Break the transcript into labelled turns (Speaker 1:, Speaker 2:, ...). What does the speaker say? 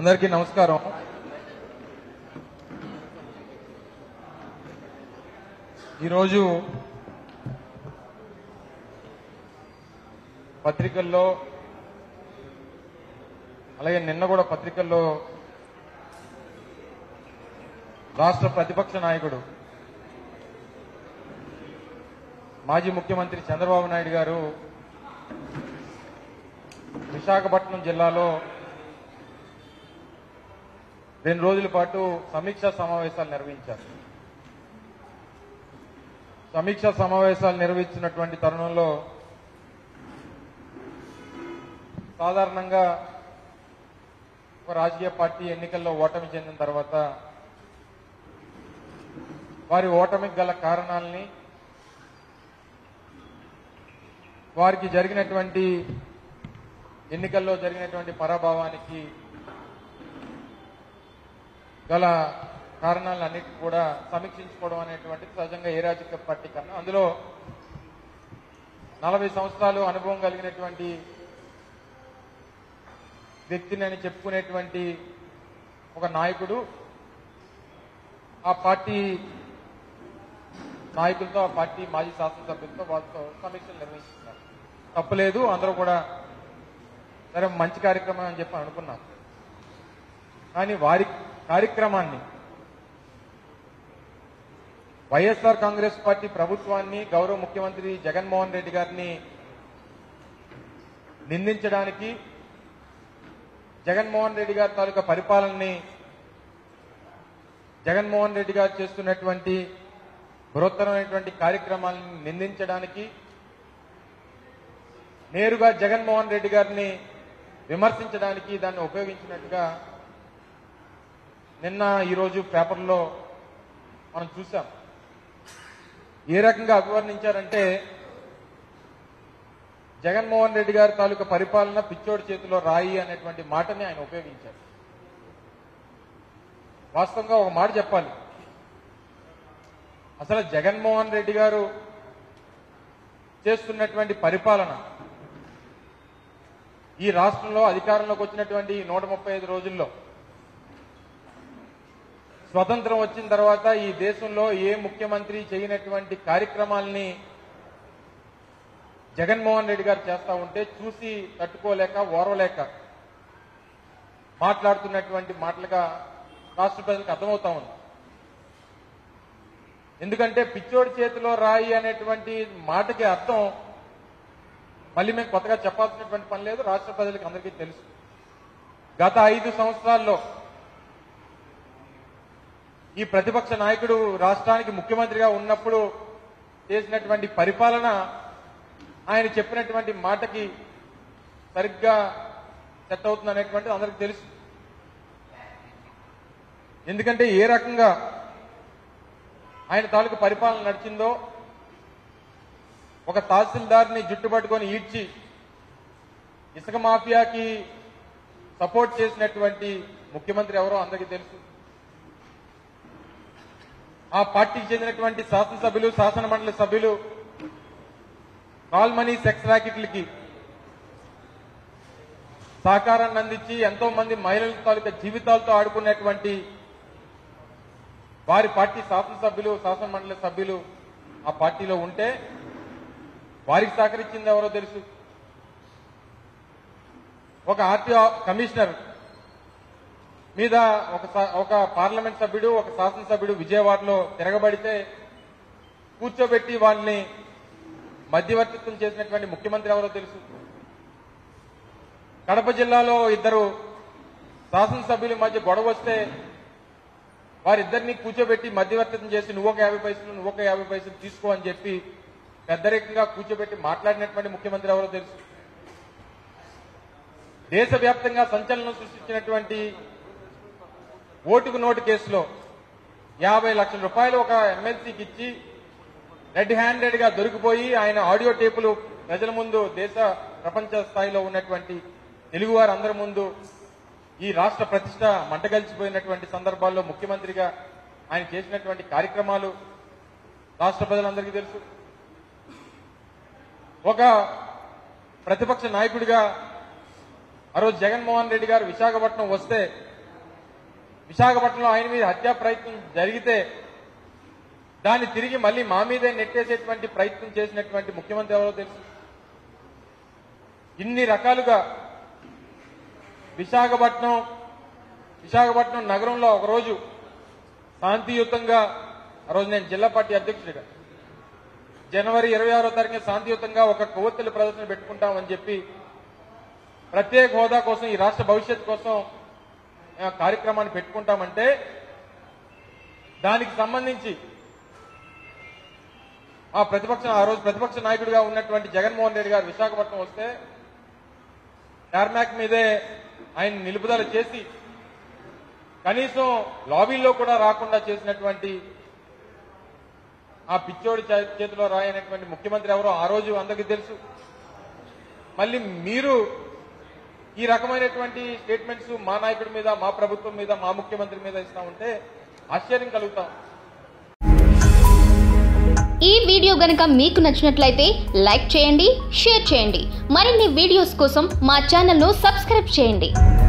Speaker 1: అందరికీ నమస్కారం ఈరోజు పత్రికల్లో అలాగే నిన్న కూడా పత్రికల్లో రాష్ట్ర ప్రతిపక్ష నాయకుడు మాజీ ముఖ్యమంత్రి చంద్రబాబు నాయుడు గారు విశాఖపట్నం జిల్లాలో రెండు రోజుల పాటు సమీక్షా సమావేశాలు నిర్వహించారు సమీక్షా సమావేశాలు నిర్వహించినటువంటి తరుణంలో సాధారణంగా ఒక రాజకీయ పార్టీ ఎన్నికల్లో ఓటమి చెందిన తర్వాత వారి ఓటమికి గల కారణాలని వారికి జరిగినటువంటి ఎన్నికల్లో జరిగినటువంటి పరాభవానికి గల కారణాలన్నిటి కూడా సమీక్షించుకోవడం అనేటువంటిది సహజంగా ఏ రాజకీయ పార్టీ కన్నా అందులో నలభై సంవత్సరాలు అనుభవం కలిగినటువంటి వ్యక్తిని అని చెప్పుకునేటువంటి ఒక నాయకుడు ఆ పార్టీ నాయకులతో ఆ పార్టీ మాజీ శాసనసభ్యులతో వాళ్ళతో సమీక్షలు నిర్వహిస్తున్నారు తప్పలేదు అందరూ కూడా సరే మంచి కార్యక్రమం అని చెప్పి అనుకున్నాం కానీ వారి కార్యక్రమాన్ని వైఎస్ఆర్ కాంగ్రెస్ పార్టీ ప్రభుత్వాన్ని గౌరవ ముఖ్యమంత్రి జగన్మోహన్ రెడ్డి గారిని నిందించడానికి జగన్మోహన్ రెడ్డి గారి తాలూకా పరిపాలనని జగన్మోహన్ రెడ్డి గారు చేస్తున్నటువంటి బృహత్తరమైనటువంటి కార్యక్రమాలను నిందించడానికి నేరుగా జగన్మోహన్ రెడ్డి గారిని విమర్శించడానికి దాన్ని ఉపయోగించినట్టుగా నిన్న ఈరోజు పేపర్లో మనం చూసాం ఏ రకంగా అభివర్ణించారంటే జగన్మోహన్ రెడ్డి గారి తాలూకా పరిపాలన పిచ్చోడి చేతిలో రాయి అనేటువంటి మాటని ఆయన ఉపయోగించారు వాస్తవంగా ఒక మాట చెప్పాలి అసలు జగన్మోహన్ రెడ్డి గారు చేస్తున్నటువంటి పరిపాలన ఈ రాష్ట్రంలో అధికారంలోకి వచ్చినటువంటి ఈ నూట ముప్పై ఐదు రోజుల్లో స్వతంత్రం వచ్చిన తర్వాత ఈ దేశంలో ఏ ముఖ్యమంత్రి చేయనటువంటి కార్యక్రమాల్ని జగన్మోహన్ రెడ్డి గారు చేస్తా ఉంటే చూసి తట్టుకోలేక ఓర్వలేక మాట్లాడుతున్నటువంటి మాటలుగా రాష్ట్ర ప్రజలకు అర్థమవుతా ఉంది ఎందుకంటే పిచ్చోడి చేతిలో రాయి అనేటువంటి మాటకి అర్థం మళ్ళీ మేము కొత్తగా చెప్పాల్సినటువంటి పని లేదు రాష్ట్ర ప్రజలకు అందరికీ తెలుసు గత ఐదు సంవత్సరాల్లో ఈ ప్రతిపక్ష నాయకుడు రాష్ట్రానికి ముఖ్యమంత్రిగా ఉన్నప్పుడు చేసినటువంటి పరిపాలన ఆయన చెప్పినటువంటి మాటకి సరిగ్గా సెట్ అవుతుంది అనేటువంటిది అందరికి తెలుసు ఎందుకంటే ఏ రకంగా ఆయన తాలూకు పరిపాలన నడిచిందో ఒక తహసీల్దార్ని జుట్టు పట్టుకొని ఈడ్చి ఇసుక మాఫియాకి సపోర్ట్ చేసినటువంటి ముఖ్యమంత్రి ఎవరో అందరికీ తెలుసు ఆ పార్టీకి చెందినటువంటి శాసనసభ్యులు శాసన మండలి సభ్యులు కాల్ మనీ సెక్స్ ర్యాకెట్లకి సహకారాన్ని అందించి ఎంతో మంది మహిళల తాలూకా జీవితాలతో ఆడుకున్నటువంటి వారి పార్టీ శాసనసభ్యులు శాసన మండలి సభ్యులు ఆ పార్టీలో ఉంటే వారికి సహకరించింది ఎవరో తెలుసు ఒక ఆర్టీఓ కమిషనర్ మీద ఒక స- ఒక పార్లమెంట్ సభ్యుడు ఒక శాసనసభ్యుడు విజయవాడలో తిరగబడితే కూర్చోబెట్టి వాళ్ళని మధ్యవర్తిత్వం చేసినటువంటి ముఖ్యమంత్రి ఎవరో తెలుసు కడప జిల్లాలో ఇద్దరు శాసనసభ్యుల మధ్య గొడవ వస్తే వారిద్దరిని కూర్చోబెట్టి మధ్యవర్తిత్వం చేసి నువ్వు ఒక యాభై పైసలు నువ్వు ఒక యాభై పైసలు తీసుకో అని చెప్పి పెద్దరికంగా కూర్చోబెట్టి మాట్లాడినటువంటి ముఖ్యమంత్రి ఎవరో తెలుసు దేశవ్యాప్తంగా సంచలనం సృష్టించినటువంటి ఓటుకు నోటు కేసులో యాభై లక్షల రూపాయలు ఒక ఎమ్మెల్సీకి ఇచ్చి రెడ్ హ్యాండెడ్ గా దొరికిపోయి ఆయన ఆడియో టేపులు ప్రజల ముందు దేశ ప్రపంచ స్థాయిలో ఉన్నటువంటి తెలుగువారు అందరి ముందు ఈ రాష్ట్ర ప్రతిష్ట మంటగలిచిపోయినటువంటి సందర్భాల్లో ముఖ్యమంత్రిగా ఆయన చేసినటువంటి కార్యక్రమాలు రాష్ట్ర ప్రజలందరికీ తెలుసు ఒక ప్రతిపక్ష నాయకుడిగా ఆ రోజు జగన్మోహన్ రెడ్డి గారు విశాఖపట్నం వస్తే విశాఖపట్నంలో ఆయన మీద హత్యా ప్రయత్నం జరిగితే దాన్ని తిరిగి మళ్ళీ మా మీదే నెట్టేసేటువంటి ప్రయత్నం చేసినటువంటి ముఖ్యమంత్రి ఎవరో తెలుసు ఇన్ని రకాలుగా విశాఖపట్నం విశాఖపట్నం నగరంలో ఒకరోజు శాంతియుతంగా ఆ రోజు నేను జిల్లా పార్టీ అధ్యక్షుడిగా జనవరి ఇరవై ఆరో తారీఖున శాంతియుతంగా ఒక కొవ్వొత్తుల ప్రదర్శన పెట్టుకుంటామని చెప్పి ప్రత్యేక హోదా కోసం ఈ రాష్ట్ర భవిష్యత్తు కోసం ఆ కార్యక్రమాన్ని పెట్టుకుంటామంటే దానికి సంబంధించి ఆ ప్రతిపక్ష ఆ రోజు ప్రతిపక్ష నాయకుడిగా ఉన్నటువంటి జగన్మోహన్ రెడ్డి గారు విశాఖపట్నం వస్తే టార్మాక్ మీదే ఆయన నిలుపుదల చేసి కనీసం లాబీల్లో కూడా రాకుండా చేసినటువంటి ఆ పిచ్చోడి చే- చేతిలో రాయనటువంటి ముఖ్యమంత్రి ఎవరో ఆ రోజు అందరికీ తెలుసు మళ్ళీ మీరు ఈ రకమైనటువంటి స్టేట్మెంట్స్ మా నాయకుడి మీద మా ప్రభుత్వం మీద మా ముఖ్యమంత్రి మీద ఇస్తా ఉంటే ఆశ్చర్యం కలుగుతాం
Speaker 2: ఈ వీడియో గనుక మీకు నచ్చినట్లయితే లైక్ చేయండి షేర్ చేయండి మరిన్ని వీడియోస్ కోసం మా ఛానల్ను సబ్స్క్రైబ్ చేయండి